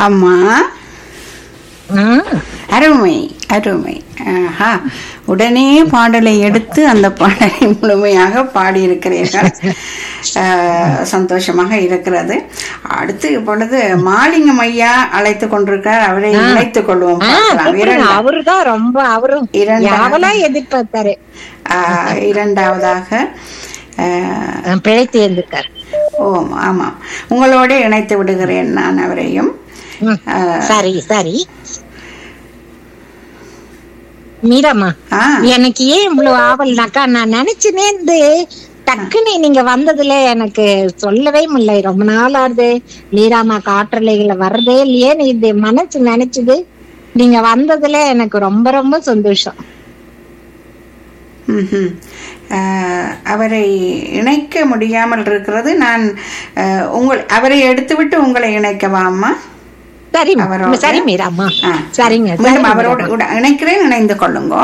அம்மா ம். அருமை அருமை ஆஹா உடனே பாடலை எடுத்து அந்த பாடலை முழுமையாக பாடியிருக்கிறீர்கள் ஆஹ், சந்தோஷமாக இருக்கிறது அடுத்து இப்பொழுது மாலிங்கம் ஐயா அழைத்து கொண்டிருக்கிறார் அவரை இணைத்துக் கொள்வோம் ஆ, பார்க்கலாம். கூப்பிடுங்க. இரண்டு- அவருதான் ரொம்ப அவரும் இரண்டா- அவளா எதிர்பார்த்தாரு ஆஹ், இரண்டாவதாக ஆஹ், ஆ, பிழைத்து இருந்திருக்காரு ஓம் ஆமாம் உங்களோட இணைத்து விடுகிறேன் நான் அவரையும் ம். ஆஹ், சரி சரி மீராமா ஆ எனக்கு ஏன் இவ்வளவு ஆவல்னாக்கா நான் நினைச்சுனே இருந்து டக்குன்னு நீங்க வந்ததுல எனக்கு சொல்லவே முடியல ரொம்ப நாள் ஆகுது மீராமா காற்றலைகளை வர்றதே இல்லையே இது மனசு நினைச்சது நீங்க வந்ததுல எனக்கு ரொம்ப ரொம்ப சந்தோஷம் ம்ஹும். ஆஹ், அவரை இணைக்க முடியாமல் இருக்கிறது நான் ஆஹ், உங்கள் அவரை எடுத்துவிட்டு உங்களை இணைக்கவா அம்மா சரி அவரோட- சரி மீராமா ஆ. சரிங்க சரி மீண்டும் அவரோடு மீராம்மா. கூட இணைக்கிறேன் இணைந்து கொள்ளுங்க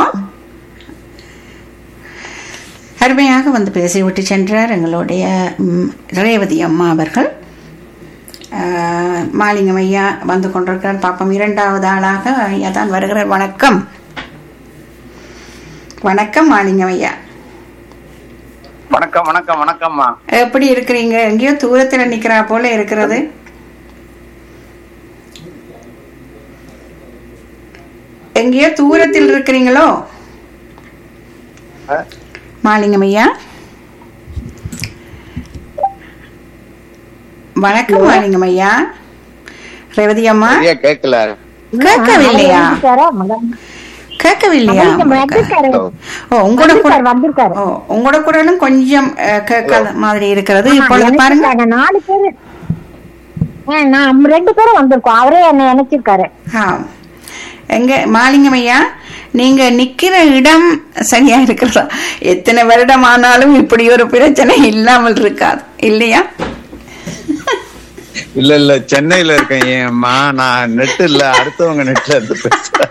அருமையாக வந்து பேசிவிட்டு சென்றார் எங்களுடைய ம், ரேவதி அம்மா அவர்கள் ஆஹ், மாலிங்கம் ஐயா வந்து கொண்டிருக்கிறார் பாப்பம் இரண்டாவது ஆளாக ஐயா தான் வருகிறார் வணக்கம் வணக்கம் மாலிங்கம் ஐயா வணக்கம் வணக்கம் வணக்கம்மா எப்படி இருக்கிறீங்க எங்கேயோ தூரத்துல நிக்கிறா போல இருக்கிறது எங்கேயோ தூரத்தில் இருக்கிறீங்களோ அஹ், மாலிங்கம் ஐயா வணக்கம் மாலிங்கம் ஐயா ரேவதி அம்மா சரியா கேட்கல கேட்கவில்லையா வந்திருக்காரா? மகன் கேட்கவில்லையா வந்திருக்க- உங்களுக்கு? வந்திருக்காரு. ஓ உங்களோட கூட வந்திருக்காரு, வந்திருக்காரு. ஓ உங்களோட குரலும் கொஞ்சம் அஹ், கேட்காத மாதிரி இருக்கிறது ஆமா, இப்பொழுது பாருங்க இணைச்சிருக்காங்க. நாலு பேரு ஆ, நான் ரெண்டு பேரும் வந்திருக்கோம் அவரே என்ன நினைச்சிருக்காரு ஆ. எங்க மாலிங்கம் ஐயா நீங்க நிக்கிற இடம் சரியா இருக்கிறதா எத்தனை வருடம் ஆனாலும் இப்படி ஒரு பிரச்சனை இல்லாமல் இருக்காது இல்லையா இல்ல இல்ல சென்னையில இருக்கேன் ஏம்மா நான் நெட் இல்ல அடுத்தவங்க நெட்ல இருந்து பேசுறேன்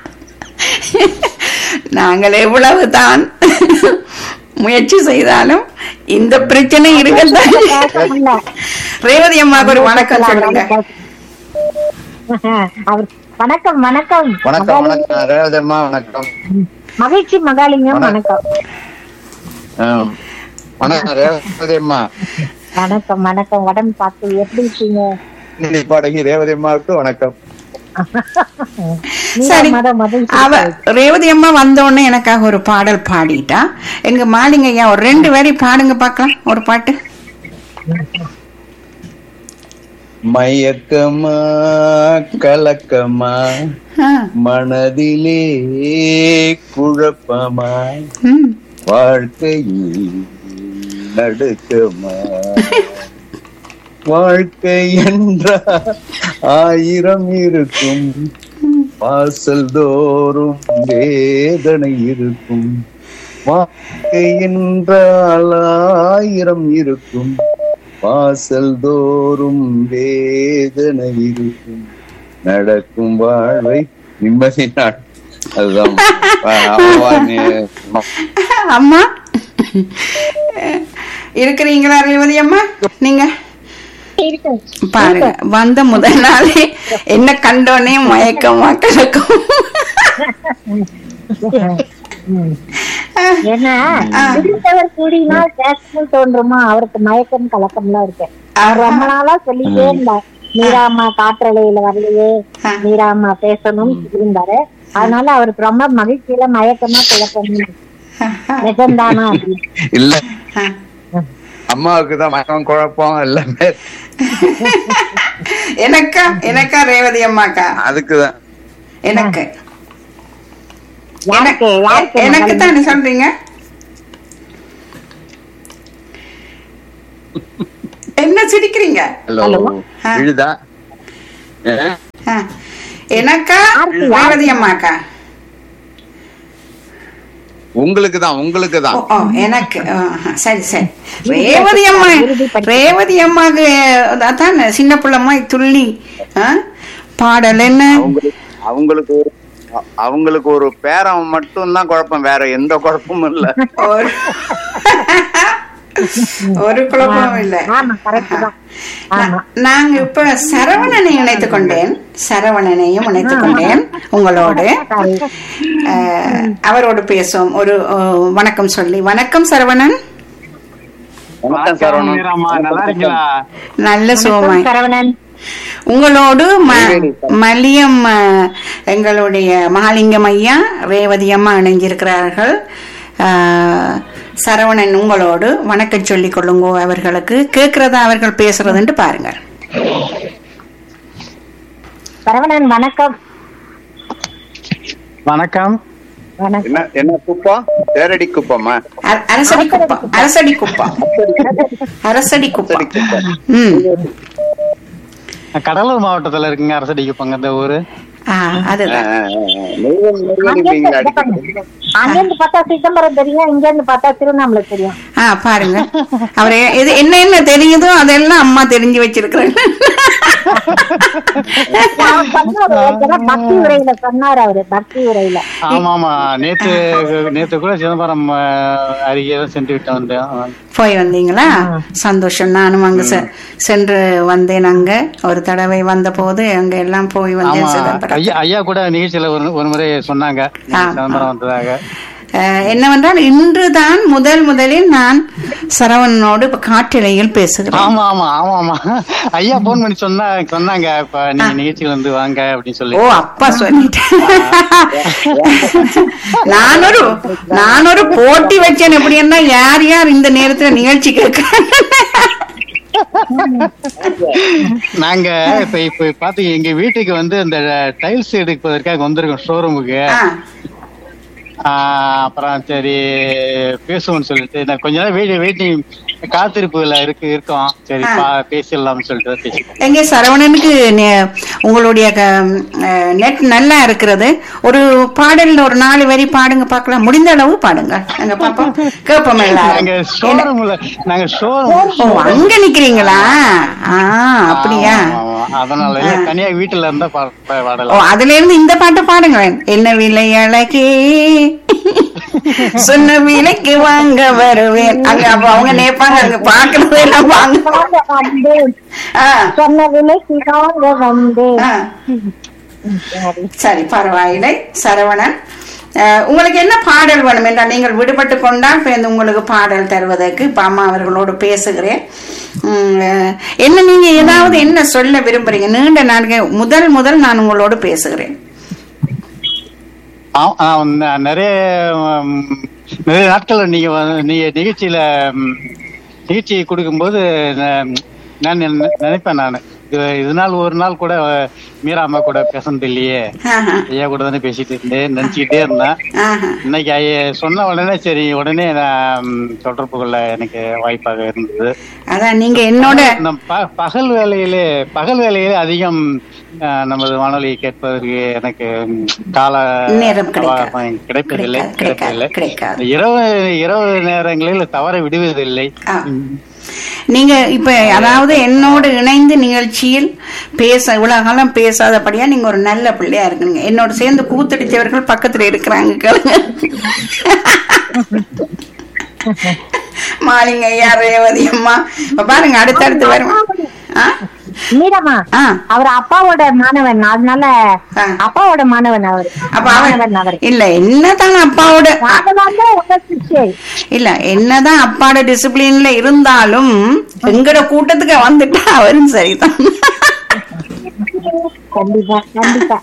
நாங்கள் எவ்வளவுதான் முயற்சி செய்தாலும் இந்த பிரச்சனை இருக்கத்தான் இல்ல. ரேவதி அம்மாவுக்கு ஒரு வணக்கம் சொல்லுங்க அவர் வணக்கம் வணக்கம் வணக்கம் வணக்கம் ரேவதம்மா வணக்கம் மகிழ்ச்சி மகாலிங்கம் வணக்கம். வணக்கம் ஆ, வணக்கம் ரேவதியம்மா வணக்கம் வணக்கம் உடம்பு பார்த்து எப்படி இருக்கீங்க நீ பாடகி ரேவதியம்மாவுக்கு வணக்கம் சரி மத மகிழ்ச்சி அவ ரேவதி அம்மா வந்த உடனே எனக்காக ஒரு பாடல் பாடிட்டா எங்க மாலிங்க ஐயா ஒரு ரெண்டு வரி பாடுங்க பார்க்கலாம் ஒரு பாட்டு மயக்கமா கலக்கமா ஆ, மனதிலே குழப்பமா ம். வாழ்க்கையில் நடுக்கமா வாழ்க்கை என்றால் ஆயிரம் இருக்கும் வாசல் தோறும் வேதனை இருக்கும் வாழ்க்கை என்றால் ஆயிரம் இருக்கும் வாசல் தோறும் வேதனை இருக்கும் நடக்கும் வாழ்வை நிம்மதி நாள் அதுதான் அவ்வளவா நீ- அம்மா இருக்கிறீங்களா ரேவதி அம்மா நீங்க இருக்கேன். பாருங்க வந்த முதல் நாளே என்ன கண்டோனே மயக்கமா கலக்கம் ம். ஏன்னா பிடித்தவர் கூடினா பேசணும் தோன்றுமா அவருக்கு மயக்கம் கலக்கம்லாம் இருக்கு அவர் ரொம்ப நாளா சொல்லிட்டே இருந்தார் மீராமா காற்றலையில வரலையே ஆ. மீராமா பேசணும் இருந்தாரு அதனால அவருக்கு ரொம்ப மகிழ்ச்சியில மயக்கமா குழப்பம் நிஜம்தானா அப்படின்னு. இல்ல ஆ. அம்மாவுக்கு தான் மயம் குழப்பம் எல்லாமே எனக்கா எனக்கா ரேவதி அம்மாக்கா அதுக்குதான் எனக்கு யாருக்கு யாருக்கு எனக்கு தானே சொல்றீங்க என்ன சிரிக்கிறீங்க ஹலோ Hello. ஆ. விழுதா ஏ? ஆ. எனக்கா யாருக்கு, ரேவதி அம்மாக்கா உங்களுக்கு தான் உங்களுக்கு ஓ, தான் ஓ, எனக்கு ஆ, சரி சரி ரேவதி அம்மா ரேவதி அம்மாக்கு அதான் சின்ன பிள்ளைம்மா துள்ளி ஆ? பாடல் என்ன அவங்களுக்கு அவங்களுக்கு ஒரு அ- அவங்களுக்கு ஒரு பேரம் மட்டும் தான் குழப்பம் வேற எந்த குழப்பமும் இல்ல ஒரு ஒரு குழப்பமும் இல்லை ஆமா கரெக்ட் தான் ஆமா நாங்க இப்ப சரவணனை இணைத்துக் கொண்டேன் சரவணனையும் இணைத்துக் கொண்டேன் உங்களோடு அஹ், அவரோடு பேசுவோம் ஒரு அஹ், வணக்கம் சொல்லி வணக்கம் சரவணன் வணக்கம் சரவணன் மீராம்மா, நல்லா இருக்கீங்களா நல்ல சுகமாய் சரவணன் உங்களோடு ம- மலியம் அஹ், எங்களுடைய மகாலிங்கம் ஐயா ரேவதி அம்மா இணைஞ்சிருக்கிறார்கள் அஹ், சரவணன் உங்களோடு வணக்கம் சொல்லிக் கொள்ளுங்க அவர்களுக்கு கேட்கிறதா அவர்கள் பேசுறதுன்ட்டு பாருங்க சரவணன் வணக்கம் வணக்கம் வணக்கம் என்ன என்ன குப்பம் தேரடி குப்பமா அர- அரசடி குப்பம் அரசடி குப்பம் அரசடி குப்பம் தேரடி குப்பம் ம் கடலூர் மாவட்டத்துல இருக்குங்க அரசடிக்கு பங்க ஊரு ஆ, அதுதான் நெய்வேலி நெய்வேலி மீன் அடிக்கிறது அங்கிருந்து பார்த்தா சிதம்பரம் தெரியும் இங்க இருந்து பார்த்தா திருவண்ணாமலை தெரியும் ஆ பாருங்க அவரு இது என்ன என்ன தெரியுதோ அதெல்லாம் அம்மா தெரிஞ்சு வச்சிருக்கிறாங்க அவர் சொன்னாரு, ஏற்கனவே பக்தி உரையில சொன்னாரு அவரு பக்தி உரையில ஆமா ஆமா நேத்து நேத்து கூட சிதம்பரம் அஹ், அருகே தான் சென்று விட்டு வந்தேன் போய் வந்தீங்களா சந்தோஷம் நானும் அங்க செ- சென்று வந்தேன் அங்க ஒரு தடவை வந்த போது அங்க எல்லாம் போய் வந்தேன் ஆமா சிதம்பரம் ஐயா ஐயா கூட நிகழ்ச்சியில ஒரு ஒரு முறை சொன்னாங்க ஆ, சிதம்பரம் வந்ததாக அஹ், என்னவென்றால் இன்றுதான் முதல் முதலில் நான் சரவணனோடு இப்ப காட்டிலையில் பேசுகிறேன் ஆமா ஆமா ஆமா ஆமா ஐயா போன் பண்ணி சொன்னா சொன்னாங்க இப்ப நீங்க நிகழ்ச்சியில வந்து வாங்க அப்படின்னு சொல்லி ஓ அப்பா சொல்லிட்டேன் நான் ஒரு நான் ஒரு போட்டி வச்சேன் எப்படின்னா யார் யார் இந்த நேரத்துல நிகழ்ச்சி கேட்கறாங்க நாங்க இப்ப இப்ப பாத்து எங்க வீட்டுக்கு வந்து இந்த டைல்ஸ் எடுப்பதற்காக வந்திருக்கோம் ஷோரூமுக்கு ஆ, ஆஹ் அப்புறம் சரி பேசுவோம்னு சொல்லிட்டு நான் கொஞ்ச நேரம் வெயிட் வெயிட்டிங் காத்திருப்புல இருக்கு இருக்கோம் சரி ஆ. பா- பேசிடலாம்னு சொல்லிட்டு தான் பேசிட்டோம் எங்க சரவணனுக்கு நெ- உங்களுடைய நெட் நல்லா இருக்கிறது ஒரு பாடல்ல ஒரு நாலு வரி பாடுங்க பார்க்கலாம் முடிந்த அளவு பாடுங்க நாங்க பாப்போம் கேட்போம் நாங்க எல்லாரும் என்ன- ஷோரூம்ல நாங்க ஷோரூம் ஓ அங்க நிக்கிறீங்களா ஆ அப்படியா அதனால இல்ல, தனியா வீட்டுல இருந்தா பா- பா- ஓ பாடலாம் அதுல இருந்து இந்த பாட்டை பாடுங்களேன் என்ன விலை அழகே சொன்ன விலைக்கு வாங்க வருவேன் அங்க அப்ப அவங்க நேப்பாங்க அங்க பாக்குறது எல்லாம் வாங்க வாங்க வந்தேன் ஆ, சொன்ன விலைக்கு வாங்க வந்தேன் ஆ. சரி பரவாயில்லை சரவணன் அஹ், உங்களுக்கு என்ன பாடல் வேணும் என்றால் நீங்கள் விடுபட்டு கொண்டால் பிறந்து உங்களுக்கு பாடல் தருவதற்கு இப்ப அம்மா அவர்களோடு பேசுகிறேன் உம், அஹ், என்ன நீங்க ஏதாவது என்ன சொல்ல விரும்புறீங்க நீண்ட நாட்கள் முதல் முதல் நான் உங்களோடு பேசுகிறேன் ஆ- ஆ, ந- நிறைய ம், நிறைய நாட்கள் நீங்க வந்து- நீங்க நிகழ்ச்சியில ம், நிகழ்ச்சி கொடுக்கும்போது ந- நான் நினை- நினைப்பேன் நான் இது இது நாள் ஒரு நாள் கூட மீரா அம்மா கூட பேசுனது இல்லையே ஆஹா, ஐயா கூட தானே பேசிட்டு இருந்தேன் நினைச்சுக்கிட்டே இருந்தேன் ஆஹா. இன்னைக்கு ஐயா சொன்ன உடனே சரி உடனே நான் ம், தொடர்பு கொள்ள எனக்கு வாய்ப்பாக இருந்தது அதான் நீங்க என்னோட இந்த ப- பகல் வேலையிலே பகல் வேலையிலே அதிகம் ஆ, நமது வானொலி கேட்பதற்கு எனக்கு ம், கால நேரம் கிடைக்காது. அவகாசம் கிடைப்பதில்லை கிடைக்காது, கிடைப்பதில்லை கிடைக்காது. இரவு இரவு நேரங்களில் தவற விடுவதில்லை ஆ. நீங்க இப்ப அதாவது என்னோடு இணைந்து நிகழ்ச்சியில் பேச இவ்வளவு காலம் பேசாதபடியா நீங்க ஒரு நல்ல பிள்ளையா இருக்குங்க என்னோட சேர்ந்து கூத்தடிச்சவர்கள் பக்கத்துல இருக்கிறாங்க கேளுங்க மாலிங்க ஐயா ரேவதி அம்மா இப்ப பாருங்க அடுத்தடுத்து வரும் ஆ? மீரமா ஆ. அவர் அப்பாவோட மாணவன் அதனால ஆ. அப்பாவோட மாணவன் அவர் அப்ப மாணவன் அவன் அவர் இல்ல என்னதான் அப்பாவோட மாணவன் தான் உங்க சிஷ்யர் இல்ல என்னதான் அப்பாட டிசிப்ளின்ல இருந்தாலும் எங்கட கூட்டத்துக்கு வந்துட்டா அவரும் சரிதான் கண்டிப்பா கண்டிப்பா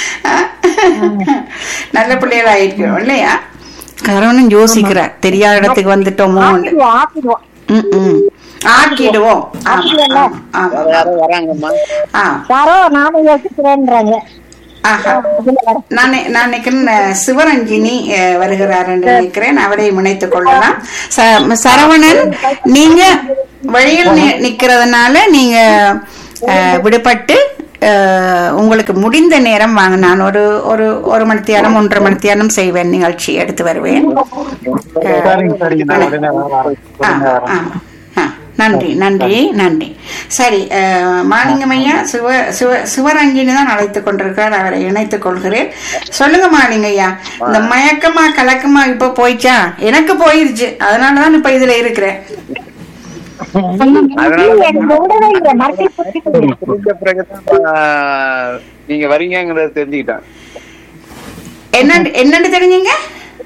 நல்ல பிள்ளைகளா இருக்கிறோம் இல்லையா கரவனும் யோசிக்கிறார் தெரியாத இடத்துக்கு வந்துட்டோமோ ஆக்கிடுவோம் ஆக்கிடுவோம் ம், ம். ஆக்கிடுவோம் ஆமா, ஆக்கிடுவோம்ல? ஆமா, ஆமா. யாரும் வராங்கம்மா ஆ, யாரோ நானும் யோசிக்கிறேன்றாங்க ஆஹா. நான் நான் நினைக்கிறேன் அஹ், சிவரஞ்சினி அஹ், வருகிறார் என்று நினைக்கிறேன் அவரை இணைத்துக் கொள்ளலாம் ச- சரவணன் நீங்க வழியில் நி- நிக்கிறதுனால நீங்க அஹ், விடுபட்டு அஹ், உங்களுக்கு முடிந்த நேரம் வாங்க நான் ஒரு ஒரு ஒரு மணி நேரம் ஒன்றரை மணி நேரம் செய்வேன் நிகழ்ச்சி எடுத்து வருவேன் சரிங்க சரிங்க நான் உடனே வரேன். ஆ, உடனே வரேன் ஆ, ஆ. நன்றி நன்றி நன்றி சரி அஹ், மாலிங்கமையா சிவ சிவ சிவரஞ்சினி தான் அழைத்துக் கொண்டிருக்கிறார் அவரை இணைத்துக் கொள்கிறேன் சொல்லுங்க மாலிங்கய்யா இந்த மயக்கமா கலக்கமா இப்ப போயிச்சா எனக்கு போயிருச்சு அதனாலதான் இப்ப இதுல இருக்கிறேன் எனக்கு விடவே இல்லை மறுபடியும் புத்தி கொண்டு. புரிஞ்ச பிறகுதான் ஆஹ், நீங்க வரீங்கங்கறத தெரிஞ்சுக்கிட்டேன் என்ன என்னன்னு தெரிஞ்சீங்க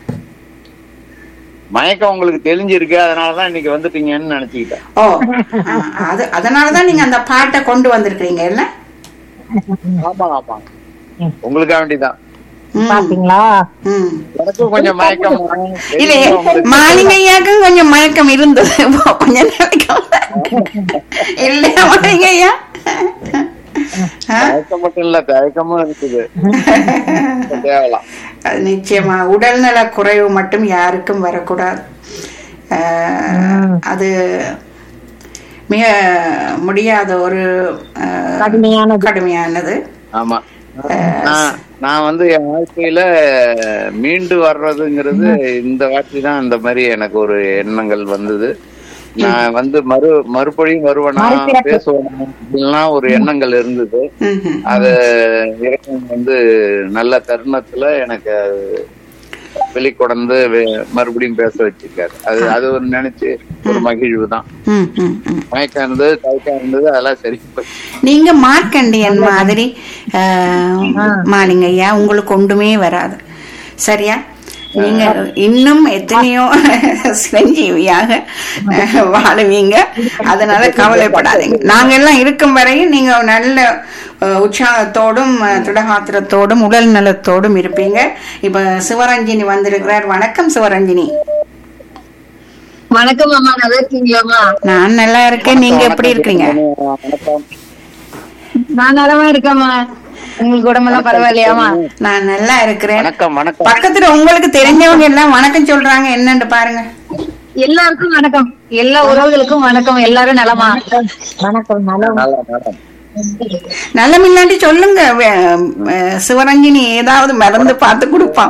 மயக்கம் உங்களுக்கு தெரிஞ்சிருக்கு அதனாலதான் இன்னைக்கு வந்துட்டீங்கன்னு நினைச்சுக்கிட்டேன் ஓ அஹ், அது அதனாலதான் நீங்க அந்த பாட்டை கொண்டு வந்திருக்கீங்க இல்ல ஆமா ஆமா உங்களுக்காக வேண்டிதான் ம், பாத்தீங்களா ம். எனக்கும் கொஞ்சம் மயக்கம் வரும். இல்ல தெரியும் உங்களுக்கு. மாலிங்கையாக்கும் கொஞ்சம் மயக்கம் இருந்தது இப்போ கொஞ்ச நாளைக்கு இல்லையா மாலிங்கையா ஆ? மயக்கம் மட்டும் இல்ல தயக்கமும் இருக்குது தேவலாம் அது நிச்சயமா உடல்நல குறைவு மட்டும் யாருக்கும் வரக்கூடாது ஆஹ், அது மிக முடியாத ஒரு ஆஹ், கடுமையானது. கடுமையானது ஆமா நான் நான் வந்து என் வாழ்க்கையில மீண்டு வர்றதுங்கிறது இந்த வாட்டி தான் இந்த மாதிரி எனக்கு ஒரு எண்ணங்கள் வந்தது நான் வந்து மறு மறுபடியும் வருவனா மறுபிறப்பு. பேசுவேனா அப்படின்லாம் ஒரு எண்ணங்கள் இருந்தது ம்ஹும். அது இறைவன் வந்து நல்ல தருணத்துல எனக்கு அது வெளிக்கொணர்ந்து வெ- மறுபடியும் பேச வச்சிருக்காரு அது அது ஒரு நினைச்சு ஒரு மகிழ்வு தான் ம், ம், ம். மயக்கம் இருந்தது தயக்கம் இருந்தது அதெல்லாம் சரி போச்சு. நீங்க மார்க்கண்டியன் மாதிரி ஆஹ், மாலிங்கய்யா உங்களுக்கு ஒன்றுமே வராது சரியா நீங்க இன்னும் எத்தனையோ சிரஞ்சீவியாக அஹ், வாழுவீங்க அதனால கவலைப்படாதீங்க நாங்க எல்லாம் இருக்கும் வரையும் நீங்க நல்ல அஹ், உற்சாகத்தோடும் அஹ், திடகாத்திரத்தோடும் உடல் நலத்தோடும் இருப்பீங்க இப்ப சிவரஞ்சினி வந்திருக்கிறார் வணக்கம் சிவரஞ்சினி வணக்கம் அம்மா நல்லா இருக்கீங்களாம்மா நான் நல்லா இருக்கேன் நீங்க எப்படி இருக்கீங்க வணக்கம் நான் நலமா இருக்கேம்மா உங்களுக்கு உடம்பெல்லாம் பரவாயில்லையாமா நான் நல்லா இருக்கிறேன் வணக்கம் வணக்கம் பக்கத்துல உங்களுக்கு தெரிஞ்சவங்க எல்லாம் வணக்கம் சொல்றாங்க என்னன்னு பாருங்க எல்லாருக்கும் வணக்கம் எல்லா உறவுகளுக்கும் வணக்கம் எல்லாரும் நலமா வணக்கம் நலம் நல்லா மேடம் நல்ல இல்லாட்டி சொல்லுங்க வே- அஹ் சிவரஞ்சினி ஏதாவது மருந்து பார்த்து கொடுப்பான்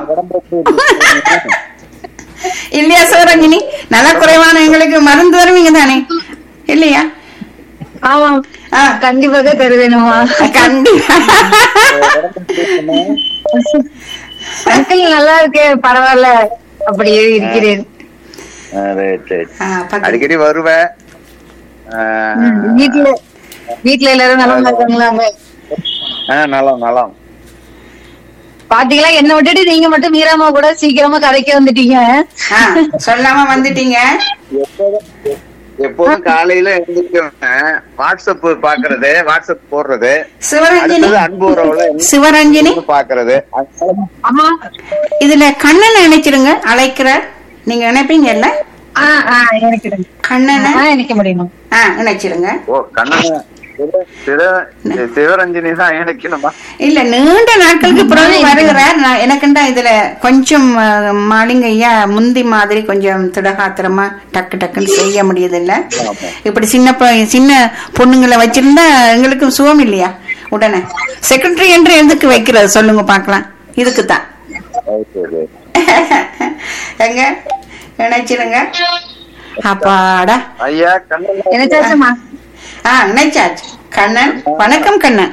இல்லையா சிவரஞ்சினி நல குறைவான எங்களுக்கு மருந்து தருவீங்க தானே இல்லையா ஆமா ஆ, கண்டிப்பாக தருவேணுமா கண்டிப்பா அங்கிள் நல்லா இருக்கு பரவாயில்ல அப்படியே இருக்கிறேன் ஆ, right, right. ஆ, பத்து- அடிக்கடி வருவேன் ஆ, வீட்டுல வீட்டுல எல்லாரும் நலமா இருக்காங்களாங்க ஆ, நலம் நலம் பாத்தீங்களா என்ன விட்டுட்டு நீங்க மட்டும் மீராமா கூட சீக்கிரமா கதைக்க வந்துட்டீங்க ஆ, சொல்லாம வந்துட்டீங்க எப்போதும் எப்போதும் காலையில எழுந்திருக்கிறேன் வாட்ஸ்அப் பாக்குறது வாட்ஸ்அப் போடுறது சிவரஞ்சினி அடுத்தது அன்பு உறவுல சிவரஞ்சினி பாக்குறது அதனால ஆமா இதுல கண்ணனை நினைச்சிருங்க அழைக்கிற நீங்க நினைப்பீங்கல்ல ஆஹ் ஆஹ் எனக்கு கண்ணனை ஆஹ் எனக்கு முடியும் ஆ நினைச்சிருங்க ஓ கண்ணன் சிவ- சிவ- சிவரஞ்சனி தான் இணைக்கணுமா இல்ல நீண்ட நாட்களுக்கு பிறகு வருகிறார் நான் எனக்குண்டா இதுல கொஞ்சம் அஹ், மாலிங்கையா முந்தி மாதிரி கொஞ்சம் திடகாத்திரமா டக்கு டக்குன்னு செய்ய முடியதில்ல இப்படி சின்ன ப- சின்ன பொண்ணுங்களை வச்சிருந்தா எங்களுக்கும் சுகம் இல்லையா உடனே செக்ரட்டரி என்று எதுக்கு வைக்கிறது சொல்லுங்க பார்க்கலாம் இதுக்கு தான் ஓகே ஓகே. எங்க நினைச்சிருங்க அப்பாடா ஐயா கண்ணன் நினைச்சாச்சுமா ஆ நினைச்சாச்சு கண்ணன் வணக்கம் கண்ணன்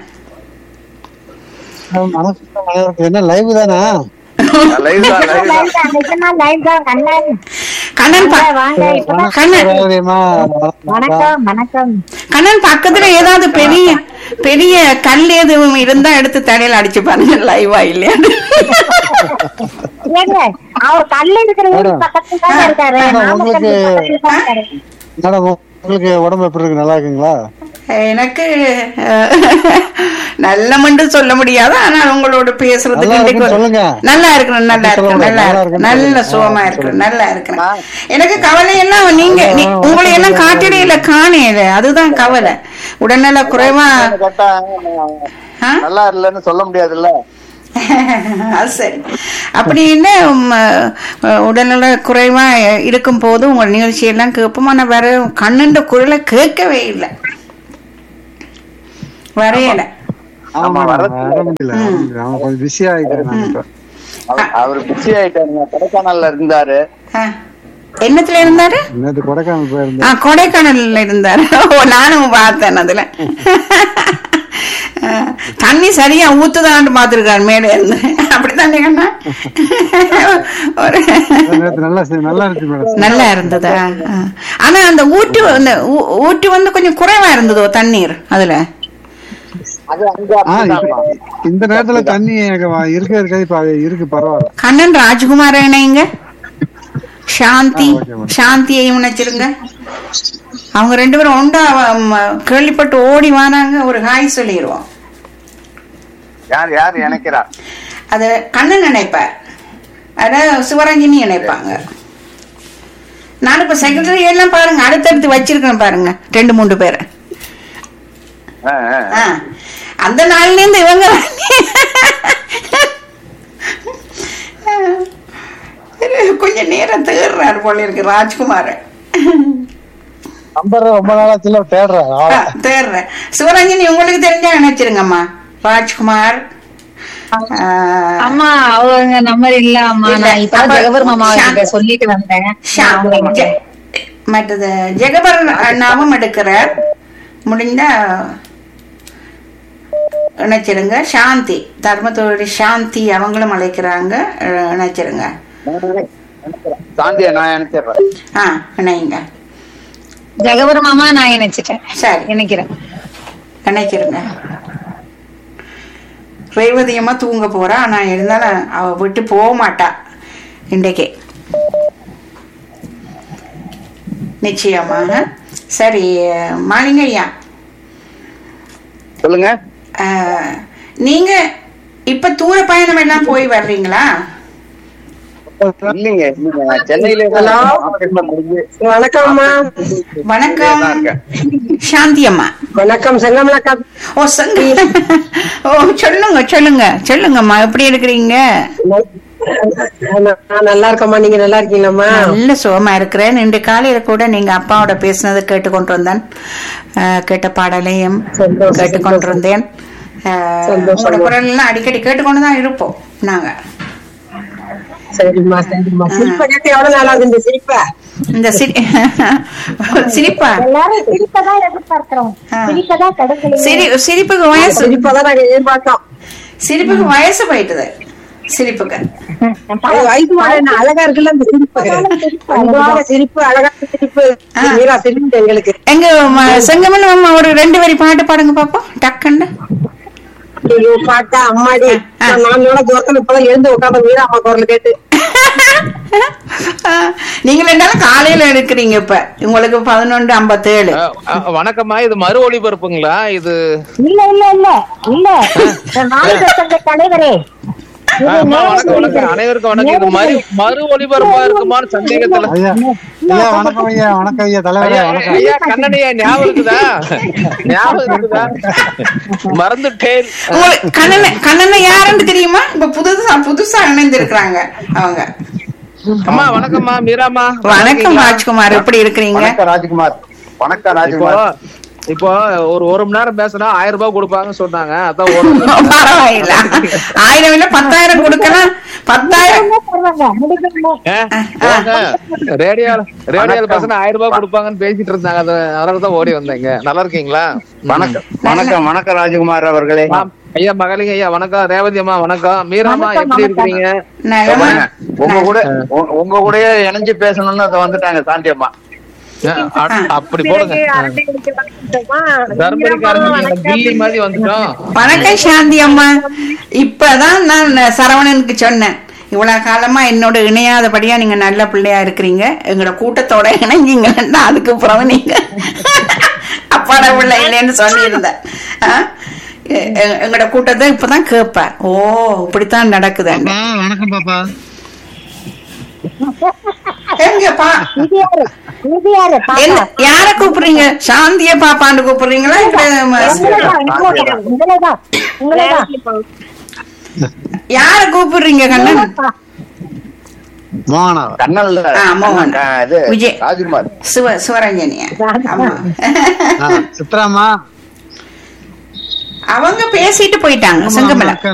என்ன லைவ் தானா லைவ் தான் லைவ் தான் நிஜமா லைவ் தான் கண்ணன் கண்ணன் பா- வாங்க இப்ப கண்ணன் சௌகரியமா வணக்கம் வணக்கம் கண்ணன் பக்கத்துல ஏதாவது பெரிய பெரிய கல் எதுவும் இருந்தா எடுத்து தலையில அடிச்சு பாருங்க லைவா இல்லையா ஏங்க அவர் கல்லு இருக்கிற ஊரு பக்கத்துல தான் இருக்காரு மேடம், நாமக்கல் உங்களுக்கு- பக்கத்துல தான் இருக்காரு. மேடம் உங்களுக்கு உடம்பு எப்படி இருக்கு நல்லா இருக்குங்களா எனக்கு அஹ், நல்ல மட்டும் சொல்ல முடியாது ஆனால் உங்களோட பேசுறதுக்கு நல்லா இன்னைக்கு இருக்குன்னு ஒரு- சொல்லுங்க. நல்லா இருக்கணும் நல்லா அப்படி இருக்கணும் சொல்லுங்க, நல்லா நல்லா இருக்கணும் இருக்குன்னு நல்ல சொல்லுங்க. சுகமா ஆ, இருக்கணும் சொல்லுங்க. நல்லா இருக்கணும் எனக்கு கவலை எல்லாம் நீங்க நீ- உங்களை எல்லாம் காட்டிடையில காணையில அதுதான் கவலை உடல்நல குறைவா கேட்டா ஆ? நல்லா இல்லைன்னு சொல்ல முடியாதுல்ல அது சரி அப்படின்னு உம், அஹ், உடல்நல குறைவா இருக்கும் போது உங்க நிகழ்ச்சியெல்லாம் கேட்போம் ஆனா வேற கண்ணுண்ட குரலை கேட்கவே இல்லை வரையல ஆமா ஆமா, மேடம் வரது வர முடியல வர முடியல. அவன் கொஞ்சம் பிஸி ஆயிட்டேன் நான் இப்ப அவர்- அவர் பிஸி ஆயிட்டாருங்க கொடைக்கானல்ல இருந்தாரு ஆ, என்னத்துல இருந்தாரு நேற்று கொடைக்கானல் போயிருந்தேன் ஆ கொடைக்கானல்ல இருந்தாரு ஓ நானும் பார்த்தேன் அதுல ஆ, தண்ணி சரியா ஊத்துதான்னு பாத்துருக்காரு மேல இருந்து அப்படித்தானே கண்ணா ஒரு நேற்று நல்லா செ- நல்லா இருந்துச்சு மேடம் நல்லா இருந்ததா ஆ. ஆனா அந்த ஊட்டு அந்த ஊ- ஊட்டு வந்து கொஞ்சம் குறைவா இருந்ததோ தண்ணீர் அதுல அது அங்க ஆ அப்படிதான்மா. இப்ப இந்த நேரத்துல தண்ணி எனக்கு வ- இருக்க இருக்காது இப்ப அது இருக்கு பரவாயில்ல கண்ணன் ராஜ்குமார் இணைங்க சாந்தி ஆ, okay, madam. சாந்தியையும் நினைச்சிருங்க அவங்க ரெண்டு பேரும் ஒண்டா ம, கேள்விப்பட்டு ஓடி வானாங்க ஒரு ஹாய் சொல்லிடுவோம் யார் யார் இணைக்கிறா அது கண்ணன் நினைப்பார் அத சிவரஞ்சனி நினைப்பாங்க நான் இப்ப செக்ரட்டரி எல்லாம் பாருங்க அடுத்தடுத்து வச்சிருக்கேன் பாருங்க ரெண்டு மூணு பேரை ஆ, ஆ. ஆ, அந்த நாள்ல இருந்து இவங்க கொஞ்சம் நேரம் தேடுறாரு போல இருக்கு ராஜ்குமார் நம்பர் ரொம்ப நாளாச்சுல தேடுறேன் ஆளை. தேடுறேன் சிவரஞ்சனி உங்களுக்கு தெரிஞ்சா நினைச்சிருங்கம்மா ராஜ்குமார் ஆ, அம்மா அவங்க நம்பர் இல்ல அம்மா இல்ல, நான் இப்ப அப்ப ஜெகபர் மாமா ஷா- கிட்ட சொல்லிட்டு வந்தேன் ஷா- அவங்க ஜெ- மற்றது ஜெகபர் அண்ணாவும் எடுக்கிறார் முடிந்தா இணைச்சிருங்க சாந்தி தர்மத்தோட சாந்தி அவங்களும் அழைக்கிறாங்க அஹ், இணைச்சிருங்க சாந்தியா நான் இணைச்சிடுறேன் ஆ இணைங்க ஜெகபர் மாமா நான் இணைச்சிட்டேன் சரி நினைக்கிறேன் நினைச்சிருங்க ரேவதியம்மா தூங்க போறா ஆனா இருந்தாலும் அவ விட்டு போக மாட்டா இன்றைக்கு நிச்சயமாக சரி மாலிங்கய்யா சொல்லுங்க அஹ், நீங்க இப்ப தூர பயணம் எல்லாம் போய் வர்றீங்களா இல்லைங்க இல்லைங்க நான் சென்னையில தான் ஆபீஸ்ல முடிஞ்சு வணக்கம்மா வணக்கம் தான் இருக்கேன். சாந்தி அம்மா வணக்கம் செங்கமலக்கா ஓ சங்க ஓ சொல்லுங்க சொல்லுங்க சொல்லுங்கம்மா எப்படி இருக்கிறீங்க நான் நல்லா இருக்கேம்மா நீங்க நல்லா இருக்கீங்களாம்மா நல்ல சுகமா இருக்கிறேன் இன்று காலையில கூட நீங்க அப்பாவோட பேசினதை கேட்டுக்கொண்டு வந்தேன் அஹ், கேட்ட பாடலையும் சந்தோஷம், கேட்டுக்கொண்டு இருந்தேன் அஹ், சந்தோஷம். உங்களோட குரல் எல்லாம் அடிக்கடி கேட்டுக்கொண்டு தான் இருப்போம் நாங்க சரிம்மா சரிம்மா சிரிப்பை கேட்டு எவ்வளவு நாள் ஆகுது இந்த சிரிப்பை இந்த சிரி சிரிப்பா எல்லாரும் சிரிப்பதான் எதிர்பார்க்கிறோம் ஆ. சிரிப்பதான் கடற்கரை சிரி சிரிப்புக்கு வயசு சிரிப்பை தான் நாங்க எதிர்பார்த்தோம் சிரிப்புக்கு வயசு போயிட்டுது சிரிப்புக்கு அது வயசு மேல என்ன அழகா இருக்குல்ல அந்த சிரிப்பு அன்பான சிரிப்பு அழகான சிரிப்பு ஆ. மீரா சிரிப்பு எங்களுக்கு எங்க ம- செங்கமல் அம்மா ஒரு ரெண்டு வரி பாட்டு பாடுங்க பாப்போம் டக்குன்னு ஐயோ பாட்டா அம்மாடி ஆ. நான் நாளோட தூரத்துல இப்பதான் எழுந்து உட்காந்து மீரா அம்மா குரல் கேட்டு நீங்க ரெண்டாலும் காலையில எடுக்கிறீங்க இப்ப உங்களுக்கு பதினொன்று ஐம்பத்தேழு அஹ், அஹ், வணக்கம்மா இது மறு ஒளிபரப்புங்களா இது இல்ல இல்ல இல்ல இல்ல நாளைக்கு சங்க தலைவரே இது அஹ், அம்மா, நேரடி வணக்கம் வணக்கம் ஒளிபரப்பு. அனைவருக்கும் வணக்கம் இது மறு மறு ஒளிபரப்பா இருக்குமான்னு சந்தேகத்துல ஐயா ஐயா வணக்கம் ஐயா வணக்கம் ஐயா தலைவரே ஐயா வணக்கம் ஐயா கண்ணனையா ஞாபகம் இருக்குதா ஞாபகம் இருக்குதா மறந்துட்டேன் உங்களுக்கு கண்ணன கண்ணன யாருன்னு தெரியுமா இப்ப புதுசா புதுசா இணைந்திருக்கிறாங்க அவங்க அம்மா வணக்கம்மா மீராமா வணக்கம் ராஜ்குமார் எப்படி இருக்கிறீங்க வணக்கம் ராஜ்குமார் வணக்கம் இப்போ ராஜ்குமார் இப்போ ஒரு ஒரு மணி நேரம் பேசினா ஆயிரம் ரூபாய் கொடுப்பாங்கன்னு சொன்னாங்க அதான் ஒரு பரவாயில்ல ஆயிரம் இல்ல பத்தாயிரம் கொடுக்கலாம் பத்தாயிரம் தருவாங்க முடிக்கணுமே ரேடியோ ரேடியோல பேசினா ஆயிரம் ரூபாய் கொடுப்பாங்கன்னு பேசிட்டு இருந்தாங்க அது அதனால தான் ஓடி வந்தேங்க நல்லா இருக்கீங்களா வணக்கம் வணக்கம் வணக்கம் ராஜ்குமார் அவர்களே ஆம். ஐயா மகளிங்க ஐயா வணக்கம் ரேவதி அம்மா வணக்கம் மீராமா வணக்கம், எப்படி வணக்கம். இருக்கீங்க நலமா வாங்க. உங்க கூட உ- உங்க கூடயே இணைஞ்சு பேசணும்னு அதை வந்துட்டாங்க சாந்தி அம்மா அஹ், அ- அப்படி போடுங்க தர்மபுரிக்கு ஆரம்பிச்சீங்க தில்லி மாதிரி வந்துட்டோம் வணக்கம் சாந்தி அம்மா இப்பதான் நான் சரவணனுக்கு சொன்னேன் இவ்வளவு காலமா என்னோட இணையாதபடியா நீங்க நல்ல பிள்ளையா இருக்கிறீங்க எங்களோட கூட்டத்தோட இணைஞ்சீங்கன்னா அதுக்கு பிறகு நீங்க அப்பாட பிள்ளை இல்லைன்னு சொல்லியிருந்தேன் ஆ? எ- எ- எங்களோட கூட்டத்தை இப்பதான் கேட்பேன் ஓ இப்படித்தான் நடக்குதுன்னு பாப்பா வணக்கம் பாப்பா எங்கப்பா இது யாரு இது யாரு என்ன பாப்பா யார கூப்பிடுறீங்க சாந்திய பாப்பான்னு கூப்பிடுறீங்களா இல்ல ம- உங்களதான் உங்களதான் உங்களதான் உங்களதான் யார கூப்பிடுறீங்க கண்ணன் மோகனா கண்ணல்ல ஆ, மோகன். ஆ, இது விஜய். ராஜ்குமார் சிவ சிவரஞ்சனியா ஆமா ஆ, சித்ராமா அவங்க பேசிட்டு போயிட்டாங்க செங்கமலம்